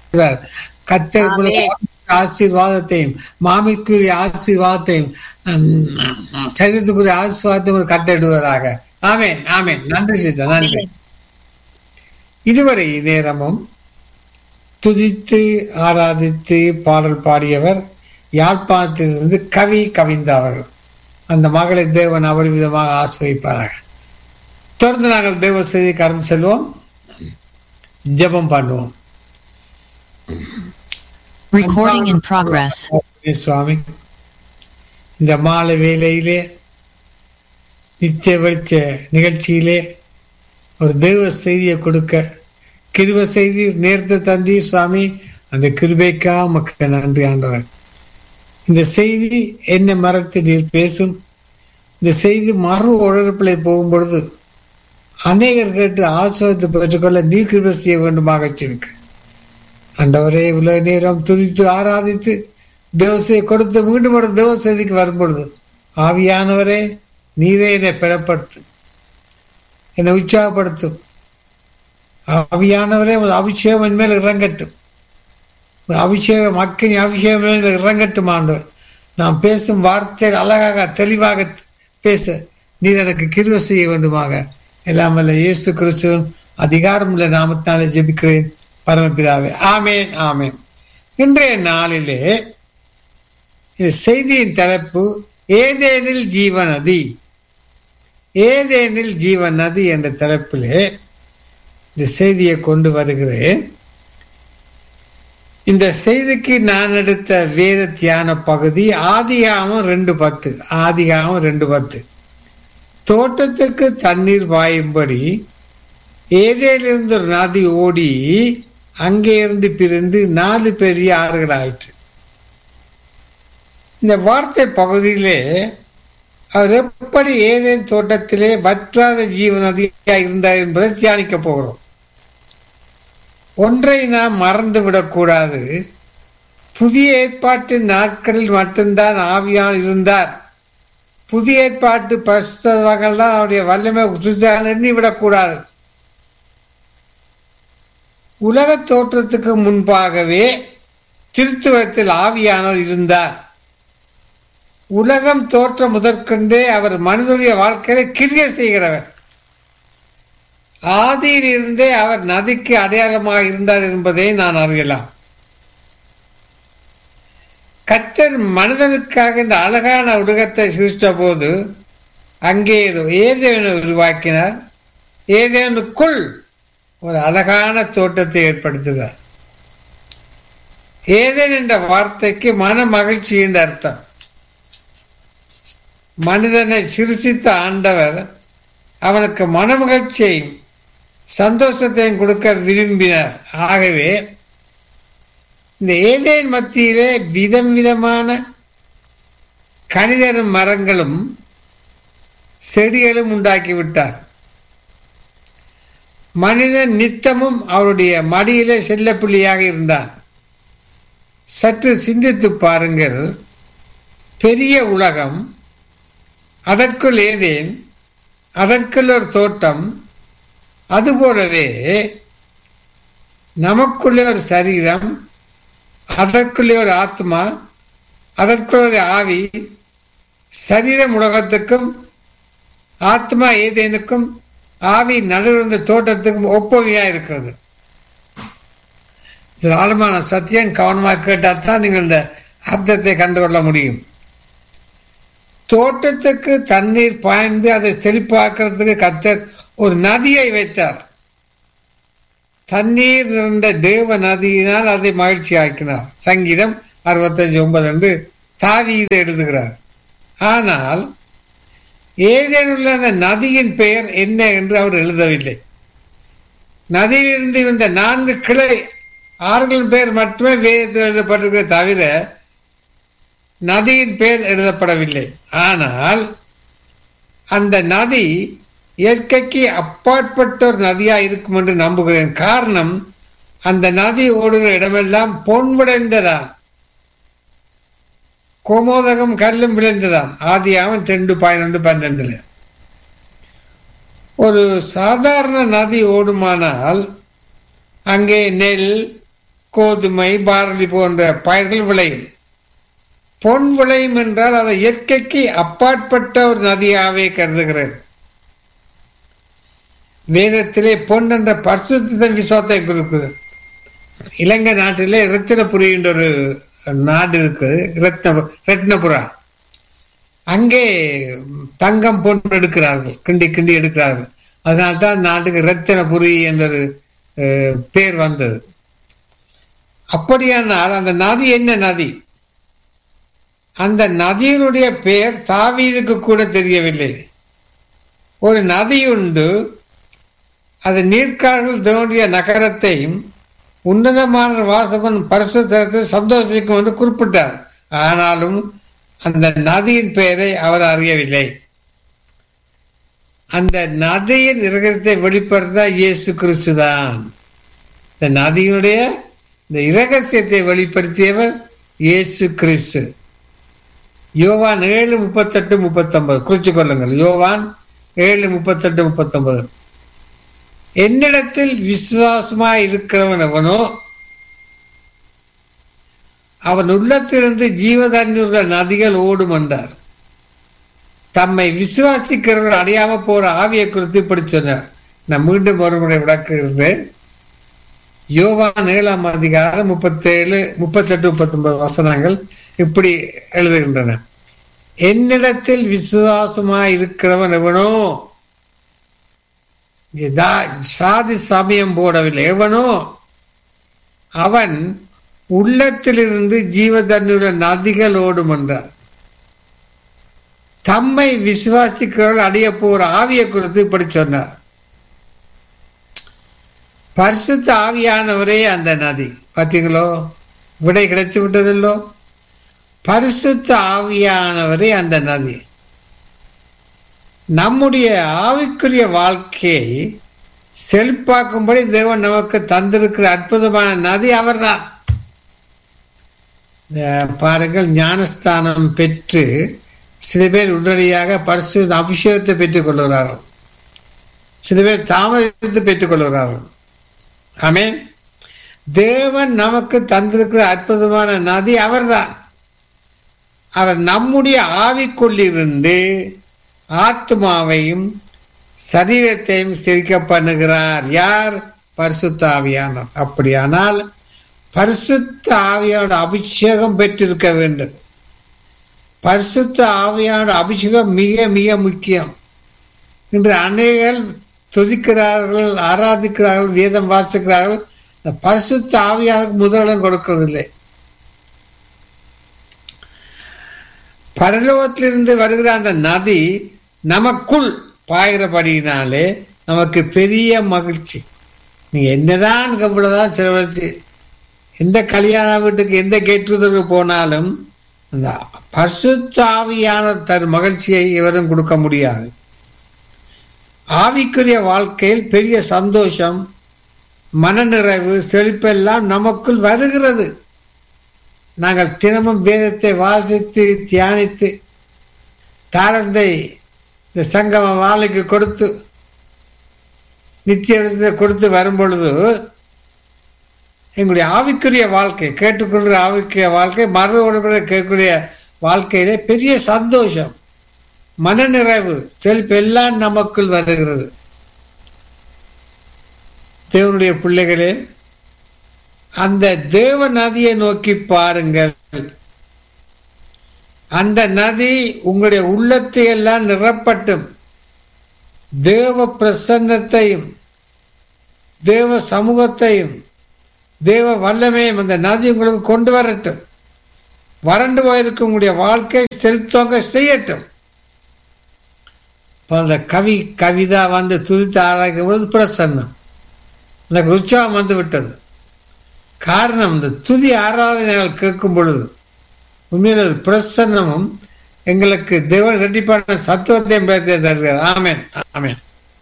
செய்வார் கத்தர் உங்களுக்கு ஆசீர்வாதத்தையும் மாமிக்குரிய ஆசீர்வாதத்தையும் ஹம், சரீரத்துக்குரிய ஆசீர்வாதத்தையும் ஒரு கட்டிடுவதாக ஆமென் ஆமென் நன்றி சிஸ்டர் நன்றி இதுவரை நேரமும் துதித்து ஆராதித்து பாடல் பாடியவர் யாழ்ப்பாணத்திலிருந்து கவி கவிந்தா அவர்கள் அந்த மகளை தேவன் அவர் விதமாக ஆசிரியப்பாராக தொடர்ந்து நாங்கள் தேவ செய்தி கடந்து செல்வோம் ஜெபம் பண்ணுவோம் Recording in progress. ஆண்டவரே சுவாமி இந்த மாலை வேளையிலே நித்திய வெளிச்ச நிகழ்ச்சியிலே ஒரு தெய்வ செய்தியை கொடுக்க கிருப செய்தி நேர்த்த தந்தி சுவாமி அந்த கிருபைக்கா மக்கள் நன்றி ஆண்டவர் இந்த செய்தி என்ன மரத்தை நீர் பேசும் இந்த செய்தி மறு உடற்பிள்ளை போகும் பொழுது அநேகர் கேட்டு ஆசிரியத்தை பெற்றுக்கொள்ள நீர் கிருபை செய்ய வேண்டுமாக இருக்கு ஆண்டவரே இவ்வளவு நேரம் துதித்து ஆராதித்து தேவசையை கொடுத்து மீண்டும் ஒரு தேவ செய்திக்கு வரும்பொழுது ஆவியானவரே நீரே என்னை பெறப்படுத்து என்னை உற்சாகப்படுத்தும் ஆவியானவரே உமது அபிஷேகம் என் மேல் இறங்கட்டும் உமது அபிஷேகம் அக்கினி அபிஷேகம் என் மேல் இறங்கட்டும் ஆண்டவர் நான் பேசும் வார்த்தை அழகாக தெளிவாக பேச நீர் எனக்கு கிருவை செய்ய வேண்டுமாக எல்லாம் வல்ல இயேசு கிறிஸ்துவின் அதிகாரமுள்ள நாமத்தாலே ஜெபிக்கிறேன் பரமபிதாவே ஆமேன் ஆமேன் இன்றைய நாளிலே இந்த செய்தியின் தலைப்பு ஏதேனில் ஜீவநதி ஏதேனில் ஜீவநதி என்ற தலைப்பிலே இந்த செய்தியை கொண்டு வருகிறேன் இந்த செய்திக்கு நான் எடுத்த வேத தியான பகுதி ஆதிகாமம் ரெண்டு பத்து ஆதிகாமம் ரெண்டு பத்து தோட்டத்திற்கு தண்ணீர் பாயும்படி ஏதேலிருந்து ஒரு நதி ஓடி அங்கே இருந்து பிரிந்து நாலு பெரிய ஆறுகள் ஆயிற்று இந்த வார்த்தை பகுதியிலே அவர் எப்படி ஏதேன் தோட்டத்திலே வற்றாத ஜீவநதியாக இருந்தார் என்பதை தியானிக்க போகிறோம் ஒன்றை நாம் மறந்து விடக்கூடாது புதிய ஏற்பாட்டின் நாட்களில் மட்டும்தான் ஆவியான் இருந்தார் புதிய ஏற்பாட்டு பரிசுத்தவர்கள் தான் அவருடைய வல்லமை உசுத்தான் எண்ணி விடக்கூடாது உலக தோற்றத்துக்கு முன்பாகவே திருத்துவத்தில் ஆவியானவர் இருந்தார் உலகம் தோற்ற முதற்கொண்டே அவர் மனிதனுடைய வாழ்க்கையில கிரிய செய்கிறவர் ஆதியில் இருந்தே அவர் நதிக்கு அடையாளமாக இருந்தார் என்பதை நான் அறியலாம் கத்தர் மனிதனுக்காக இந்த அழகான உலகத்தை சிருஷ்ட போது அங்கே ஏதேனு உருவாக்கினார் ஏதேனுக்குள் ஒரு அழகான தோட்டத்தை ஏற்படுத்துகிறார் ஏதேன் என்ற வார்த்தைக்கு மன மகிழ்ச்சி என்ற அர்த்தம் மனிதனை சிருஷித்த ஆண்டவர் அவனுக்கு மனமகிழ்ச்சியையும் சந்தோஷத்தையும் கொடுக்க விரும்பினார் ஆகவே இந்த ஏதேன் மத்தியிலே விதம் விதமான கணிதரும் மரங்களும் செடிகளும் உண்டாக்கி விட்டார் மனிதன் நித்தமும் அவருடைய மடியிலே செல்லப்பிள்ளையாக இருந்தான் சற்று சிந்தித்து பாருங்கள் பெரிய உலகம் அதற்குள் ஏதேன் அதற்குள் ஒரு தோட்டம் அதுபோலவே நமக்குள்ளே ஒரு சரீரம் அதற்குள்ளே ஒரு ஆத்மா அதற்குள்ள ஒரு ஆவி சரீரம் உலகத்துக்கும் ஆத்மா ஏதேனுக்கும் ஆவி நடுவிருந்த தோட்டத்துக்கும் ஒப்புமையா இருக்கிறது இது ஆழமான சத்தியம் கவனமாக கேட்டால் தான் நீங்கள் இந்த அர்த்தத்தை கண்டுகொள்ள முடியும் தோட்டத்துக்கு தண்ணீர் பாய்ந்து அதை செழிப்பாக்குறதுக்கு கத்தர் ஒரு நதியை வைத்தார் தண்ணீர் நிறைந்த தேவ நதியினால் அதை மகிழ்ச்சி ஆக்கினார் சங்கீதம் அறுபத்தஞ்சு ஒன்பது என்று தாவீது எழுதுகிறார் ஆனால் ஏதேனுள்ள அந்த நதியின் பெயர் என்ன என்று அவர் எழுதவில்லை நதியிலிருந்து இருந்த நான்கு கிளை ஆறுகளின் பெயர் மட்டுமே வேதத்தில் எழுதப்பட்டிருக்கிற தவிர நதியின் பெயர் எழுதப்படவில்லை ஆனால் அந்த நதி இயற்கைக்கு அப்பாற்பட்ட ஒரு நதியா இருக்கும் என்று நம்புகிறேன் காரணம் அந்த நதி ஓடுகிற இடமெல்லாம் பொன் விளைந்ததாம் கோமோதகம் கல்லும் விளைந்ததாம் ஆதியாமன் ரெண்டு பதினொன்று பன்னெண்டுல ஒரு சாதாரண நதி ஓடுமானால் அங்கே நெல் கோதுமை பார்லி போன்ற பயிர்கள் விளையும் பொன் விளையும் என்றால் அதை இயற்கைக்கு அப்பாற்பட்ட ஒரு நதியாகவே கருதுகிறேன் வேதத்திலே பொன் என்ற பரிசுத்த விசுவாசத்தை கொடுக்குது இலங்கை நாட்டிலே ரத்தினபுரி என்ற ஒரு நாடு இருக்குது ரத்ன ரத்னபுரா அங்கே தங்கம் பொன் எடுக்கிறார்கள் கிண்டி கிண்டி எடுக்கிறார்கள் அதனால்தான் நாட்டுக்கு ரத்தினபுரி என்ற ஒரு அஹ், பேர் வந்தது அப்படியானால் அந்த நதி என்ன நதி அந்த நதியினுடைய பெயர் தாவீதுக்கு கூட தெரியவில்லை ஒரு நதி உண்டு அது நீர்க்கால்கள் தோன்றிய நகரத்தையும் உன்னதமான வாசவன் பரிசுத்தத்தை சந்தோஷிக்கும் என்று குறிப்பிட்டார் ஆனாலும் அந்த நதியின் பெயரை அவர் அறியவில்லை அந்த நதியின் இரகசியத்தை வெளிப்படுத்த இயேசு கிறிஸ்து தான் இந்த நதியினுடைய இந்த இரகசியத்தை வெளிப்படுத்தியவர் இயேசு கிறிஸ்து யோவான் ஏழு முப்பத்தெட்டு முப்பத்தொன்பது குறிச்சு கொள்ளுங்கள் யோவான் ஏழு முப்பத்தெட்டு முப்பத்தொன்பது என்னிடத்தில் விசுவாசமாய் இருக்கிறவன் அவனோ அவன் உள்ளத்திலிருந்து ஜீவதண்ணீர நதிகள் ஓடும் என்றார் தம்மை விசுவாசிக்கிறவர் அடையாம போற ஆவியை குறித்து இப்படி சொன்னார் நான் மீண்டும் ஒருமுறை விளக்குகிறேன் யோவான் ஏழாம் அதிகாரம் முப்பத்தேழு முப்பத்தெட்டு முப்பத்தொன்பது வசனங்கள் இப்படி எழுதுகின்றன என்னிடத்தில் விசுவாசமாய் இருக்கிறவன் எவனோ இங்கே தா- சாதி சமயம் போடவில்லை எவனோ அவன் உள்ளத்திலிருந்து ஜீவதண்ணுடைய நதிகள் ஓடும் என்றார் தம்மை விசுவாசிக்கிறவர்கள் அடைய போற ஆவியை குறித்து இப்படி சொன்னார் பரிசுத்த ஆவியானவரே அந்த நதி பார்த்தீங்களோ விடை கிடைத்து விட்டதில்லோ பரிசுத்த ஆவியானவரே அந்த நதி நம்முடைய ஆவிக்குரிய வாழ்க்கையை செழிப்பாக்கும்படி தேவன் நமக்கு தந்திருக்கிற அற்புதமான நதி அவர்தான் இந்த பாருங்கள் ஞானஸ்தானம் பெற்று சில பேர் உடனடியாக பரிசு அபிஷேகத்தை பெற்றுக் கொள்கிறார்கள் சில பேர் தாமதித்து பெற்றுக் கொள்கிறார்கள் ஆமென் தேவன் நமக்கு தந்திருக்கிற அற்புதமான நதி அவர்தான் அவர் நம்முடைய ஆவிக்குள்ளிருந்து ஆத்மாவையும் சரீரத்தையும் சிரிக்க பண்ணுகிறார் யார் பரிசுத்த ஆவியானவர் அப்படியானால் பரிசுத்த ஆவியோட அபிஷேகம் பெற்றிருக்க வேண்டும் பரிசுத்த ஆவியோட அபிஷேகம் மிக மிக முக்கியம் இன்று அநேகர் துதிக்கிறார்கள் ஆராதிக்கிறார்கள் வேதம் வாசிக்கிறார்கள் இந்த பரிசுத்த ஆவியானுக்கு முதலிடம் கொடுக்கறதில்லை பரலோகத்திலிருந்து வருகிற அந்த நதி நமக்குள் பாய்கிறபடியினாலே நமக்கு பெரிய மகிழ்ச்சி நீங்க என்னதான் இவ்வளவுதான் செலவழிச்சு எந்த கல்யாண வீட்டுக்கு எந்த கேட்டுதற்கு போனாலும் அந்த பரிசுத்த ஆவியான தன் மகிழ்ச்சியை இவரும் கொடுக்க முடியாது ஆவிக்குரிய வாழ்க்கையில் பெரிய சந்தோஷம் மனநிறைவு செழிப்பெல்லாம் நமக்குள் வருகிறது நாங்கள் தினமும் வேதத்தை வாசித்து தியானித்து தாரந்தை இந்த சங்கம வாழைக்கு கொடுத்து நித்திய விடத்தை கொடுத்து வரும் பொழுது எங்களுடைய ஆவிக்குரிய வாழ்க்கை கேட்டுக்கொள்கிற ஆவிக்குரிய வாழ்க்கை மறுவர்களுடைய கேட்கக்கூடிய வாழ்க்கையிலே பெரிய சந்தோஷம் மனநிறைவு செழிப்பு எல்லாம் நமக்குள் வருகிறது தேவனுடைய பிள்ளைகளே அந்த தேவ நதியை நோக்கி பாருங்கள் அந்த நதி உங்களுடைய உள்ளத்தை எல்லாம் நிரப்பட்டும் தேவ பிரசன்னத்தையும் தேவ சமூகத்தையும் தேவ வல்லமையும் அந்த நதி உங்களுக்கு கொண்டு வரட்டும் வறண்டு போயிருக்கும் உங்களுடைய வாழ்க்கை செலுத்தவங்க செய்யட்டும் இப்ப அந்த கவி கவிதா வந்து துதித்து ஆராய்க்கும் பொழுது பிரசன்னம் எனக்கு உற்சாகம் வந்து விட்டது காரணம் இந்த துதி ஆராதனைகள் கேட்கும் பொழுது உண்மையில் ஒரு பிரசன்னமும் எங்களுக்கு தேவன் ரெட்டிப்பான சத்துவத்தையும் பேர்த்து தருகிறது ஆமேன் ஆமேன்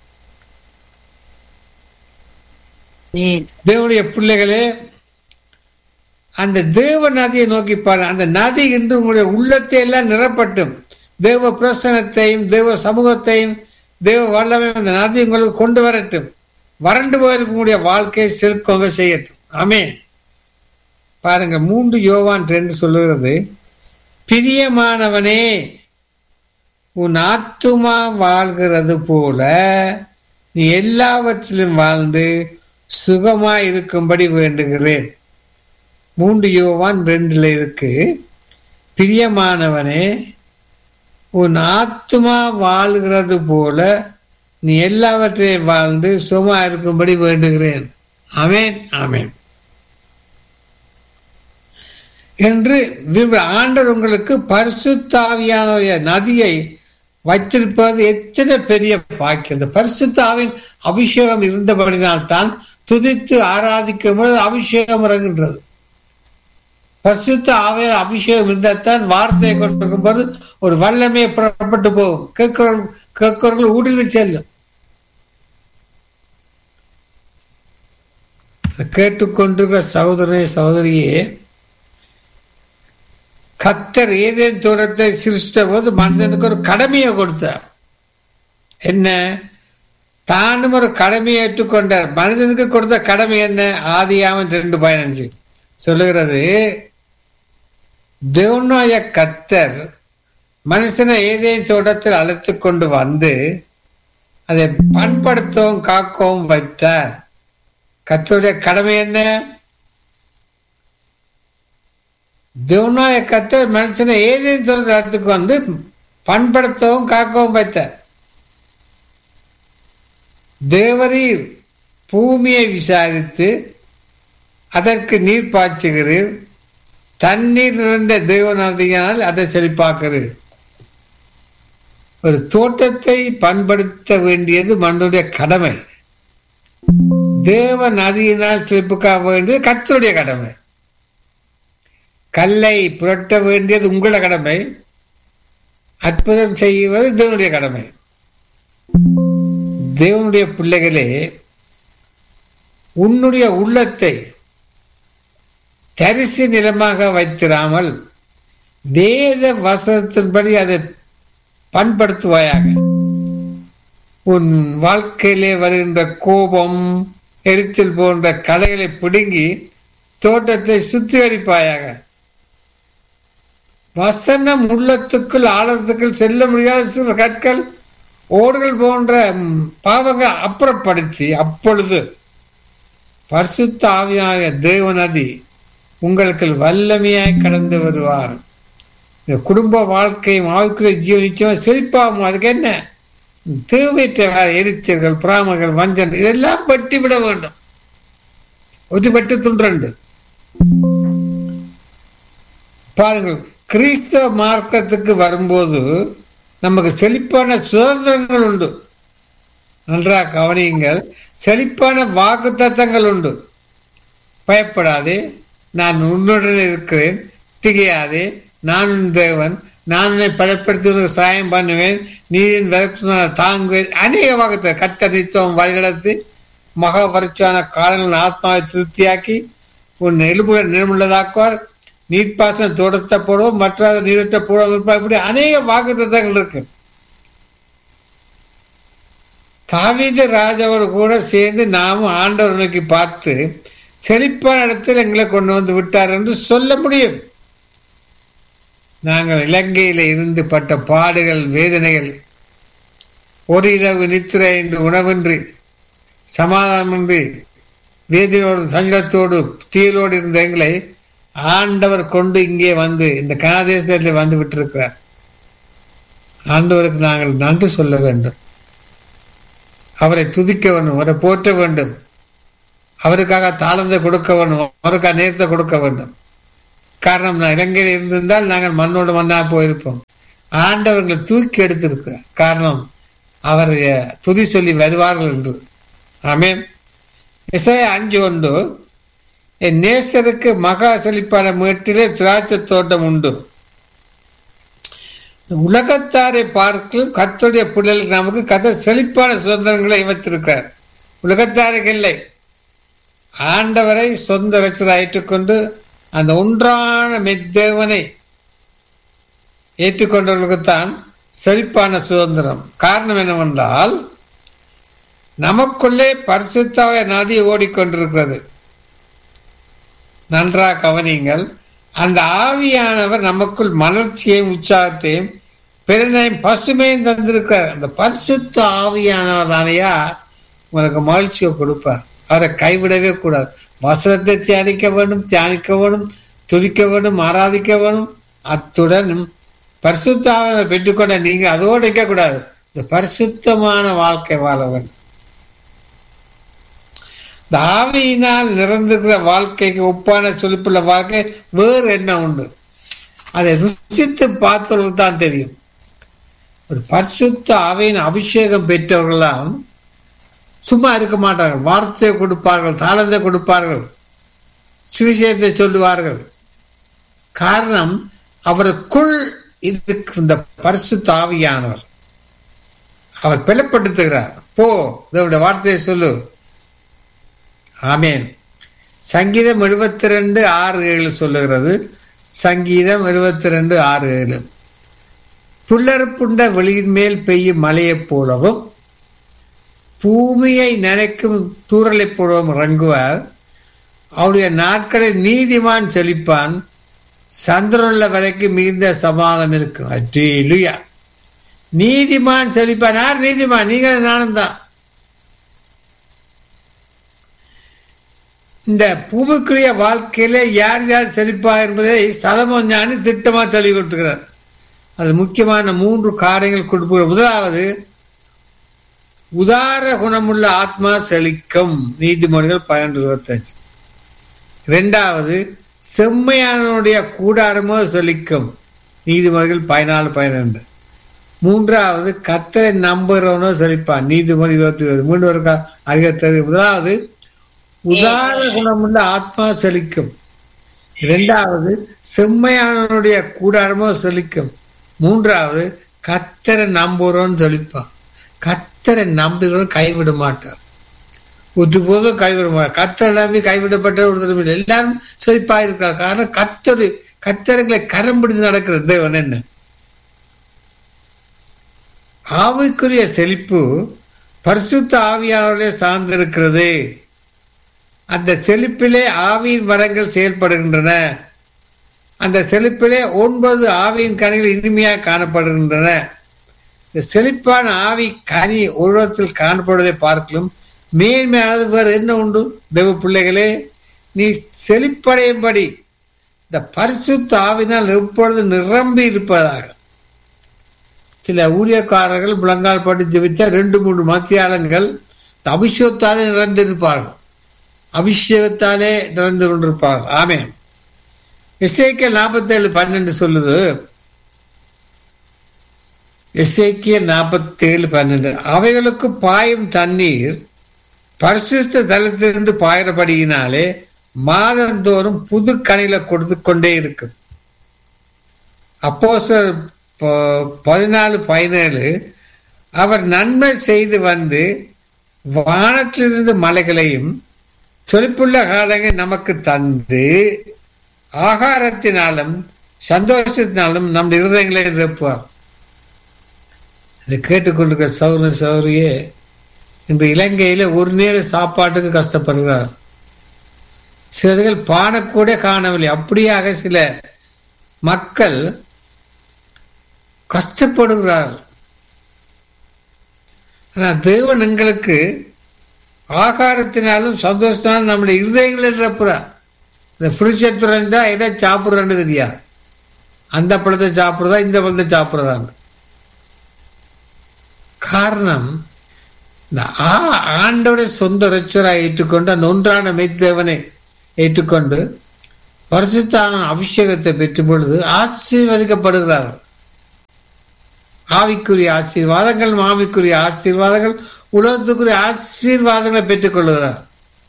தேவனுடைய பிள்ளைகளே அந்த தேவ நதியை நோக்கி பாரு அந்த நதி இன்று உங்களுடைய உள்ளத்தை எல்லாம் நிரப்பட்டும் தேவ பிரசனத்தையும் தேவ சமூகத்தையும் தேவ வல்லமையும் அந்த நதி உங்களுக்கு கொண்டு வரட்டும் வறண்டு போயிருக்கக்கூடிய வாழ்க்கையை செலுக்கவங்க செய்யட்டும் ஆமே பாருங்க மூன்று யோவான் ரெண்டு சொல்லுகிறது பிரியமானவனே உன் ஆத்துமா வாழ்கிறது போல நீ எல்லாவற்றிலும் வாழ்ந்து சுகமாய் இருக்கும்படி வேண்டுகிறேன் மூன்று யோவான் ரெண்டுல இருக்கு பிரியமானவனே உன் ஆத்துமா வாழ்கிறது போல நீ எல்லாவற்றையும் வாழ்ந்து சுகமா இருக்கும்படி வேண்டுகிறேன் ஆமென் ஆமென் என்று விரும்ப- ஆண்டவர் உங்களுக்கு பரிசுத்தாவியான நதியை வைத்திருப்பது எத்தனை பெரிய பாக்கியம் இந்த பரிசுத்தாவின் அபிஷேகம் இருந்தபடினால்தான் துதித்து ஆராதிக்கும் பொழுது அபிஷேகம் இறங்குகின்றது பரிசுத்த ஆவியான அபிஷேகம் இருந்தால்தான் வார்த்தையை கொண்டிருக்கும் போது ஒரு வல்லமையை புறப்பட்டு போகும் கேட்கிறவர்கள் கேட்கிறவர்கள் ஊடுருவி செல்லும் கேட்டுக்கொண்டிருக்கிற சகோதரனே சகோதரியே கத்தர் ஏதேன் தூரத்தை சிருஷ்ட போது மனிதனுக்கு ஒரு கடமையை கொடுத்தார் என்ன தானும் ஒரு கடமையை ஏற்றுக்கொண்டார் மனிதனுக்கு கொடுத்த கடமை என்ன ஆதியாமன் ரெண்டு பதினஞ்சு சொல்லுகிறது தேவனாய கத்தர் மனுஷனை ஏதேன் தோட்டத்தில் அழைத்து கொண்டு வந்து அதை பண்படுத்தவும் காக்கவும் வைத்தார் கத்தருடைய கடமை என்ன தேவனாய கத்தர் மனுஷனை ஏதேன் தோட்டத்துக்கு வந்து பண்படுத்தவும் காக்கவும் வைத்தார் தேவரீர் பூமியை விசாரித்து அதற்கு நீர் பாய்ச்சுகிறீர் தண்ணீர் நிறைந்த தேவநதியினால் அதை செழிப்பாக்குறீர் ஒரு தோட்டத்தை பண்படுத்த வேண்டியது மண்ணுடைய கடமை தேவ நதியினால் செழிப்புக்காக வேண்டியது கத்தருடைய கடமை கல்லை புரட்ட வேண்டியது உங்களோட கடமை அற்புதம் செய்வது தேவனுடைய கடமை தேவனுடைய பிள்ளைகளே உன்னுடைய உள்ளத்தை தரிசு நிலமாக வைத்திராமல் வேத வசனத்தின்படி அதை பண்படுத்துவாயாக உன் வாழ்க்கையிலே வருகின்ற கோபம் எரிச்சல் போன்ற கலைகளை பிடுங்கி தோட்டத்தை சுத்திகரிப்பாயாக வசனம் உள்ளத்துக்குள் ஆழத்துக்குள் செல்ல முடியாத சில கற்கள் ஓடுகள் போன்ற ம், பாவங்கள் அப்புறப்படுத்தி அப்பொழுது பரிசுத்த ஆவியான தேவநதி உங்களுக்கு வல்லமையாய் கடந்து வருவார் இந்த குடும்ப வாழ்க்கையும் ஆவிக்குரிய ஜீவன் நிச்சயமா செழிப்பாகும் அதுக்கு என்ன தேவையற்ற வேலை, எரிச்சல்கள் பிராமங்கள் வஞ்சன் இதெல்லாம் வெட்டி விட வேண்டும் ஒரு வெட்டு துன்றண்டு பாருங்கள் கிறிஸ்தவ மார்க்கத்துக்கு வரும்போது நமக்கு செழிப்பான சுதந்திரங்கள் உண்டு நன்றாக கவனியுங்கள் செழிப்பான வாக்கு தத்தங்கள் உண்டு பயப்படாதே நான் உன்னுடன் இருக்கிறேன் திகையாதே நான் உன் தேவன் நான் உன்னை பலப்படுத்தி உனக்கு சாயம் பண்ணுவேன் நீ என் விளக்கு தாங்குவேன் அநேக வாக்கத்தை கத்தரித்துவம் வழிநடத்தி மகா வறட்சியான காலங்கள் ஆத்மாவை திருப்தியாக்கி உன் எலும்புகளை நிர்முள்ளதாக்குவார் நீர்ப்பாசன தோட்டத்தை போடுவோம் மற்ற நீரற்ற போடுவோம் இப்படி அநேக வாக்குத்தத்தங்கள் இருக்கு தாவீது ராஜாவோடு கூட சேர்ந்து நாமும் ஆண்டவர் நோக்கி பார்த்து செழிப்பான இடத்தில் எங்களை கொண்டு வந்து விட்டார் என்று சொல்ல முடியும் நாங்கள் இலங்கையில இருந்து பட்ட பாடுகள் வேதனைகள் ஒரு இரவு நித்திரை என்று உணவின்றி சமாதானமின்றி வேதனையோடு சஞ்சலத்தோடு தீயலோடு இருந்த எங்களை ஆண்டவர் கொண்டு இங்கே வந்து இந்த கனாதேசத்தில் வந்து விட்டிருக்கிறார் ஆண்டவருக்கு நாங்கள் நன்றி சொல்ல வேண்டும் அவரை துதிக்க வேண்டும் அவரை போற்ற வேண்டும் அவருக்காக தாளத்தை கொடுக்க வேண்டும் அவருக்காக நேரத்தை கொடுக்க வேண்டும் காரணம் நான் இலங்கையில் இருந்திருந்தால் நாங்கள் மண்ணோடு மண்ணா போயிருப்போம் ஆண்டவர்களை தூக்கி எடுத்திருக்கிறார் காரணம் அவர் துதி சொல்லி வருவார்கள் என்று ஆமென் இசை அஞ்சு ஒன்று என் நேசருக்கு மகா செழிப்பான மேட்டிலே திராட்சை தோட்டம் உண்டு உலகத்தாரை பார்க்கலும் கத்துடைய பிள்ளைகளுக்கு நமக்கு கத்த செழிப்பான சுதந்திரங்களை வைத்திருக்கிறார் உலகத்தாருக்கு இல்லை ஆண்டவரை சொந்த ரட்சராக ஏற்றுக்கொண்டு அந்த ஒன்றான மெத்தேவனை ஏற்றுக்கொண்டவர்களுக்குத்தான் செழிப்பான சுதந்திரம் காரணம் என்னவென்றால் நமக்குள்ளே பரிசுத்தாவை நதி ஓடிக்கொண்டிருக்கிறது நன்றாக கவனிங்கள் அந்த ஆவியானவர் நமக்குள் மலர்ச்சியையும் உற்சாகத்தையும் பெருமையும் பசுமையும் தந்திருக்கிறார் அந்த பரிசுத்த ஆவியானவர் தானையா உனக்கு மகிழ்ச்சியை கொடுப்பார் அவரை கைவிடவே கூடாது வசனத்தை தியானிக்க வேண்டும் தியானிக்க வேண்டும் துதிக்க வேண்டும் ஆராதிக்க வேண்டும் அத்துடன் பரிசுத்தாவை பெற்றுக்கொண்ட நீங்க அதோடு இருக்க கூடாது இந்த பரிசுத்தமான வாழ்க்கை வாழ வேண்டும் இந்த ஆவியினால் நிறந்திருக்கிற வாழ்க்கைக்கு ஒப்பான சொலிப்புள்ள வாழ்க்கை வேறு என்ன உண்டு அதை ருசித்து பார்த்தவர்கள் தான் தெரியும் ஒரு பரிசுத்த ஆவியின் அபிஷேகம் பெற்றவர்களாம் சும்மா இருக்க மாட்டார்கள் வார்த்தையை கொடுப்பார்கள் தாளத்தை கொடுப்பார்கள் சுவிசேஷத்தை சொல்லுவார்கள் காரணம் அவருக்குள் இருக்கு இந்த பரிசுத்த ஆவியானவர் அவர் பிளப்படுத்துகிறார் போ இதோட வார்த்தையை சொல்லு ஆமேன் சங்கீதம் எழுபத்தி ரெண்டு ஆறு ஏழு சொல்லுகிறது சங்கீதம் எழுபத்தி ரெண்டு ஆறு ஏழு புல்லறுப்புண்ட வெளியின் மேல் பெய்யும் மழையைப் போலவும் பூமியை நினைக்கும் தூரலைப் போலவும் இறங்குவார் அவருடைய நாட்களில் நீதிமான் செழிப்பான் சந்திரனுள்ள வரைக்கும் மிகுந்த சமாதானம் இருக்கும் அற்றிலுயா நீதிமான் செழிப்பான் யார் நீதிமான் நீங்கள் நானும் தான் இந்த பூமிக்குரிய வாழ்க்கையில யார் யார் செழிப்பா என்பதை சலமம் ஞானி திட்டமா தெளிவு கொடுத்துக்கிறார் அது முக்கியமான மூன்று காரியங்கள் கொடுப்பது முதலாவது உதார குணமுள்ள ஆத்மா செழிக்கும் நீதிமொழிகள் பன்னெண்டு இருபத்தஞ்சு இரண்டாவது செம்மையானுடைய கூடாரமோ செழிக்கும் நீதிமொழிகள் பதினாலு பதினெண்டு மூன்றாவது கத்தரை நம்புறவனோ செழிப்பான் நீதிமொழி இருபத்தி இருபது மூன்று வருக்கா அதிகத்தது முதலாவது உதார குணமுள்ள ஆத்மா செழிக்கும் இரண்டாவது செம்மையானவனுடைய கூடாரமோ செழிக்கும் மூன்றாவது கத்தரை நம்புறோன்னு செழிப்பான் கத்தரை நம்புகிறவன் கைவிட மாட்டார் ஒரு போதும் கைவிட மாட்டார் கத்தரை நம்பி கைவிடப்பட்ட ஒருத்தரும் இல்லை எல்லாரும் செழிப்பா இருக்கார் காரணம் கத்தரு கத்தர்களை கரம் பிடித்து நடக்கிற தேவன் என்ன ஆவிக்குரிய செழிப்பு பரிசுத்த ஆவியானவர்களே சார்ந்திருக்கிறது அந்த செழிப்பிலே ஆவியின் மரங்கள் செயல்படுகின்றன அந்த செழிப்பிலே ஒன்பது ஆவியின் கனிகள் இனிமையாக காணப்படுகின்றன இந்த செழிப்பான ஆவி கனி உருவத்தில் காணப்படுவதை பார்க்கலும் மேன்மையானது வேறு என்ன உண்டு தெய்வ பிள்ளைகளே நீ செழிப்படையும்படி இந்த பரிசுத்த ஆவினால் எப்பொழுது நிரம்பி இருப்பதாக சில ஊழியக்காரர்கள் முழங்கால் பட்டு ஜெபித்த ரெண்டு மூன்று மத்தியாலங்கள் அபிஷேகத்தாலே நிறைந்திருப்பார்கள் அபிஷேகத்தாலே நிறைந்து கொண்டிருப்பார்கள் ஆமே இசைக்கியல் நாற்பத்தேழு பன்னெண்டு சொல்லுது இசைக்கியல் நாற்பத்தேழு பன்னெண்டு அவைகளுக்கு பாயும் தண்ணீர் பரிசுத்த தளத்திலிருந்து பாயிரபடியினாலே மாதந்தோறும் புது கனில கொடுத்து கொண்டே இருக்கும் அப்போ பதினாலு பதினேழு அவர் நன்மை செய்து வந்து வானத்திலிருந்து மலைகளையும் சொலிப்புள்ள காலங்கள் நமக்கு தந்து ஆகாரத்தினாலும் சந்தோஷத்தினாலும் நம் இருதயங்களை நிரப்புவார் இதை கேட்டுக்கொண்டிருக்கிற சௌர சௌரியே இன்று இலங்கையில ஒரு நேர சாப்பாட்டுக்கு கஷ்டப்படுகிறார் சிலர்கள் பானக்கூட காணவில்லை அப்படியாக சில மக்கள் கஷ்டப்படுகிறார்கள் ஆனால் தேவன் எங்களுக்கு ஆகாரத்தினாலும் சந்தோஷத்தினாலும் நம்முடைய இருதயங்களை நிரப்புறார் இந்த ஃப்ரிட்ஜை திறந்தா எதை சாப்பிட்றன்னு தெரியாது அந்த பழத்தை சாப்பிட்றதா இந்த பழத்தை சாப்பிட்றதாங்க காரணம் இந்த ஆ ஆண்டவரை சொந்த ரச்சராக ஏற்றுக்கொண்டு அந்த ஒன்றான மெய்த்தேவனை ஏற்றுக்கொண்டு பரிசுத்தான அபிஷேகத்தை பெற்றும் பொழுது ஆசீர்வதிக்கப்படுகிறார்கள் ஆவிக்குரிய ஆசீர்வாதங்கள் மாவிக்குரிய ஆசீர்வாதங்கள் உலகத்துக்குரிய ஆசீர்வாதங்களை பெற்றுக் கொள்கிறார்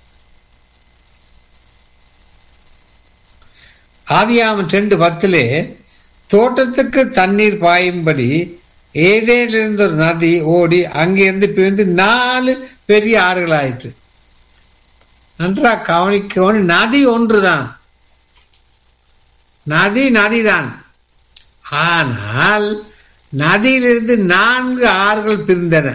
ஆதியாமன் ரெண்டு பத்திலே தோட்டத்துக்கு தண்ணீர் பாயும்படி ஏதேலிருந்து ஒரு நதி ஓடி அங்கிருந்து பிரிந்து நாலு பெரிய ஆறுகள் ஆயிற்று நன்றா கவனிக்கவனி நதி ஒன்றுதான் நதி நதிதான் ஆனால் நதியிலிருந்து நான்கு ஆறுகள் பிரிந்தன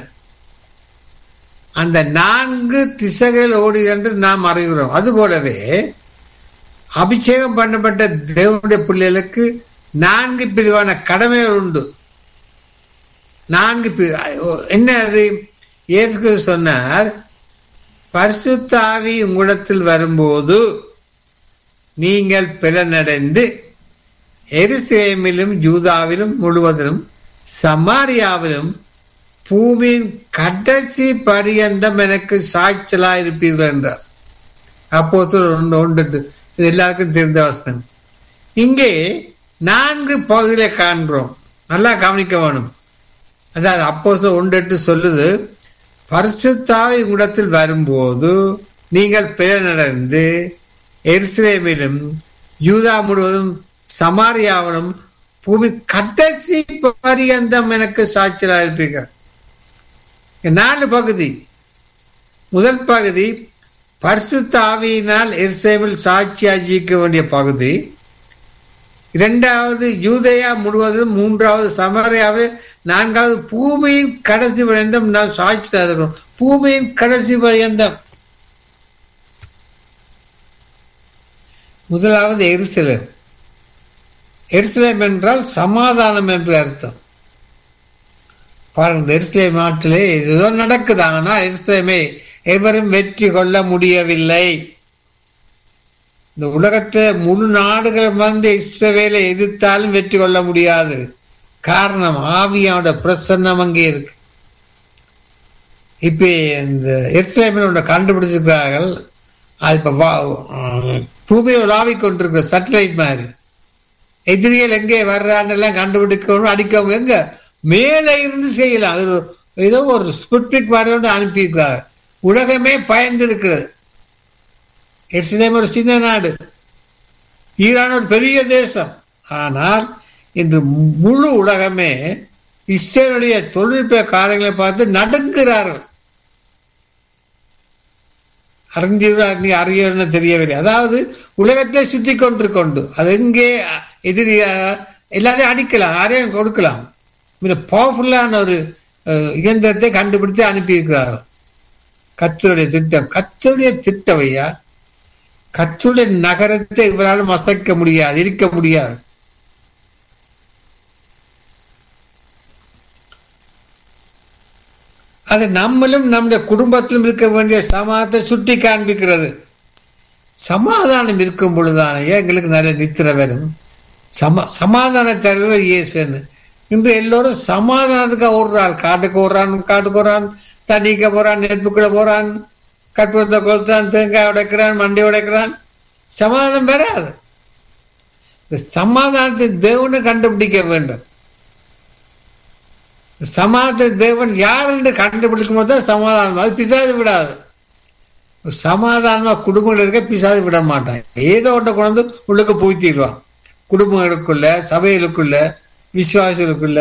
அந்த நான்கு திசைகள் ஓடி என்று நாம் அறிகிறோம் அதுபோலவே அபிஷேகம் பண்ணப்பட்ட தேவனுடைய பிள்ளைகளுக்கு நான்கு பிரிவான கடமைகள் உண்டு நான்கு பிரிவு என்ன அது இயேசு சொன்னார் பரிசுத்தாவி உங்களிடத்தில் வரும்போது நீங்கள் பிளனடைந்து எருசலேமிலும் ஜூதாவிலும் முழுவதிலும் சமாரியாவிலும் பூமியின் கடைசி பரியந்தம் எனக்கு சாய்ச்சலா இருப்பீர்கள் என்றார் அப்போ ஒன்று ஒன்று இது எல்லாருக்கும் தெரிந்த வசனம் இங்கே நான்கு பகுதியில காண்கிறோம் நல்லா கவனிக்க வேணும் அதாவது அப்போ ஒன்று சொல்லுது பரிசுத்தாவை உடத்தில் வரும்போது நீங்கள் பிறநடந்து எருசலேமிலும் யூதா முழுவதும் சமாரியாவிலும் பூமி கடைசி பரியந்தம் எனக்கு சாட்சியா இருப்பீர்கள் நாலு பகுதி முதல் பகுதி பரிசுத்த ஆவியினால் எருசலேமில் சாட்சியா ஜீக்க வேண்டிய பகுதி இரண்டாவது யூதயா முழுவதும் மூன்றாவது சமரியாவில் நான்காவது பூமியின் கடைசி பரியந்தம் நாம் சாட்சியா இருக்கிறோம் பூமியின் கடைசி பரியந்தம் முதலாவது எருசலேம் எருசலேம் என்றால் சமாதானம் என்று அர்த்தம் பாருங்க எருசலேம் நாட்டிலே ஏதோ நடக்குது ஆனா எருசலேமை எவரும் வெற்றி கொள்ள முடியவில்லை இந்த உலகத்துல முழு நாடுகள் வந்து இஸ்ரவேலை எதிர்த்தாலும் வெற்றி கொள்ள முடியாது காரணம் ஆவியோட பிரசன்னம் அங்கே இருக்கு இப்ப இந்த எஸ்ரேமில் ஒன்று கண்டுபிடிச்சிருக்கிறார்கள் அது இப்ப பூமியை உலாவி கொண்டிருக்கிற சட்டலைட் மாதிரி எதிரிகள் எங்கே வர்றான்னு எல்லாம் கண்டுபிடிக்கணும் அடிக்கவும் எங்க மேலே இருந்து செய்யலாம் அது ஏதோ ஒரு ஸ்புட்னிக் மாதிரி ஒன்று அனுப்பியிருக்கிறார் உலகமே பயந்து இருக்கிறது எருசலேம் ஒரு சின்ன நாடு ஈரான் ஒரு பெரிய தேசம் ஆனால் இன்று முழு உலகமே இஸ்ரேலுடைய தொழில்நுட்ப காரியங்களை பார்த்து நடுங்குகிறார்கள் அறிஞர் நீ அறியன்னு தெரியவில்லை அதாவது உலகத்தை சுத்தி கொண்டு கொண்டு அது எங்கே எதிரி எல்லாரையும் அடிக்கலாம் யாரையும் கொடுக்கலாம் பவர்ஃபுல்லான ஒரு இயந்திரத்தை கண்டுபிடித்து அனுப்பியிருக்கிறார்கள் கத்தருடைய திட்டம் கத்தருடைய திட்டம் ஐயா கத்தருடைய நகரத்தை இவரால் மசைக்க முடியாது இருக்க முடியாது அது நம்மளும் நம்முடைய குடும்பத்திலும் இருக்க வேண்டிய சமாதத்தை சுட்டி காண்பிக்கிறது சமாதானம் இருக்கும் பொழுதான எங்களுக்கு நல்ல நித்திரை வரும் சமா சமாதான தருவது இயேசுன்னு இன்று எல்லோரும் சமாதானத்துக்கு ஓடுறாள் காட்டுக்கு ஓடுறான் காட்டுக்கு ஓடுறான் தண்ணிக்க போறான் நெருப்புக்குள்ள போறான் கற்பூரத்தை கொளுத்தான் தேங்காய் உடைக்கிறான் மண்டி உடைக்கிறான் சமாதானம் பெறாது இந்த சமாதானத்தை தேவனு கண்டுபிடிக்க வேண்டும் சமாதான தேவன் யார் என்று கண்டுபிடிக்கும் போது தான் சமாதானம் அது பிசாது விடாது சமாதானமா குடும்பங்கள் இருக்க பிசாது விட மாட்டான் ஏதோ ஒன்றை கொண்டு உள்ளுக்கு பூத்திடுவான் குடும்பங்களுக்குள்ள சபைகளுக்குள்ள விசுவாசிகளுக்குள்ள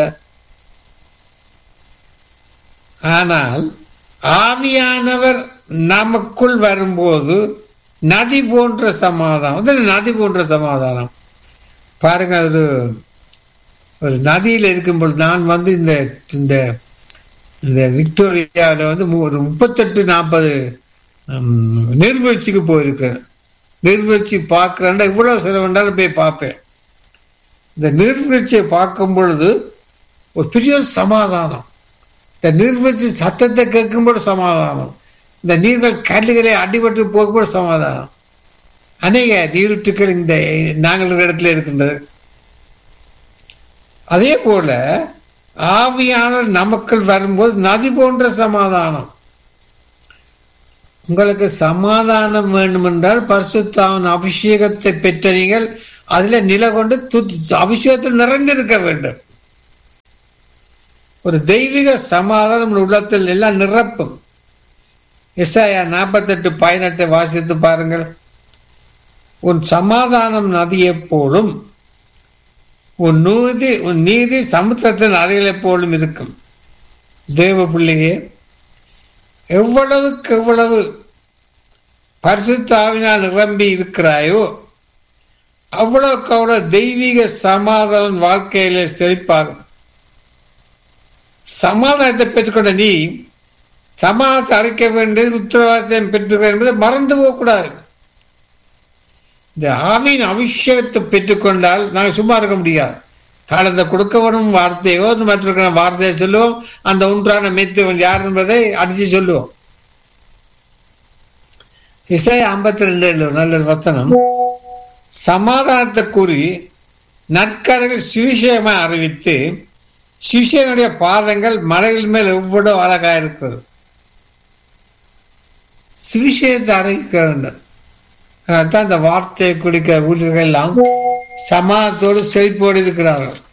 ஆனால் ஆவியானவர் நமக்குள் வரும்போது நதி போன்ற சமாதானம் நதி போன்ற சமாதானம் பாருங்க ஒரு ஒரு நதியில் இருக்கும்போது நான் வந்து இந்த இந்த இந்த விக்டோரியாவில் வந்து ஒரு முப்பத்தெட்டு நாற்பது நீர்வீழ்ச்சிக்கு போயிருக்கேன் நீர்வீழ்ச்சி பார்க்குறேன்டா இவ்வளோ செலவுண்டாலும் போய் பார்ப்பேன் இந்த நீர்வீழ்ச்சியை பார்க்கும் பொழுது ஒரு பெரிய சமாதானம் இந்த நீர்வீழ்ச்சி சத்தத்தை கேட்கும்போது சமாதானம் இந்த நீர்கள் கல்லுகளை அடிபட்டு போகும்போது சமாதானம் அநேக நீருற்றுக்கள் இந்த நாங்கள் இடத்துல இருக்கின்றது அதே போல ஆவியானவர் நமக்குள் வரும்போது நதி போன்ற சமாதானம் உங்களுக்கு சமாதானம் வேண்டுமென்றால் பரிசுத்தாவின் அபிஷேகத்தை பெற்ற நீங்கள் அதுல நில கொண்டு அபிஷேகத்தில் நிறைந்திருக்க வேண்டும் ஒரு தெய்வீக சமாதானம் உள்ளத்தில் எல்லாம் நிரப்பும் எஸ்ஐயா நாற்பத்தெட்டு பதினெட்டு வாசித்து பாருங்கள் உன் சமாதானம் நதியைப் போலும் உன் நீதி உன் நீதி சமுத்திரத்தின் அறைகளைப் போலும் இருக்கும் தேவ பிள்ளையே எவ்வளவுக்கு எவ்வளவு பரிசுத்தாவினால் நிரம்பி இருக்கிறாயோ அவ்வளவுக்கு அவ்வளவு தெய்வீக சமாதானம் வாழ்க்கையில செழிப்பாகும் சமாதானத்தை பெற்றுக்கொண்ட நீ சமாதானத்தை அழைக்க வேண்டியது உத்தரவாதத்தை பெற்றுக்க என்பதை மறந்து போகக்கூடாது இந்த ஆவியின் அபிஷேகத்தை பெற்றுக்கொண்டால் நாங்கள் சும்மா இருக்க முடியாது காலத்தை கொடுக்க வேணும் வார்த்தையோ மற்ற வார்த்தையை சொல்லுவோம் அந்த ஒன்றான மெத்துவன் யார் என்பதை அடிச்சு சொல்லுவோம் இசை ஐம்பத்தி ரெண்டு நல்ல ஒரு வசனம் சமாதானத்தை கூறி நற்கரையில் சுவிசேகமா அறிவித்து சிஷியனுடைய பாதங்கள் மலைகள் மேல் எவ்வளவு அழகா இருக்கிறது சுவிசேகத்தை அறிவிக்க வேண்டும் அதனால்தான் அந்த வார்த்தையை குடிக்க ஊழியர்கள் எல்லாம் சமாதத்தோடு செழிப்போடு இருக்கிறார்கள்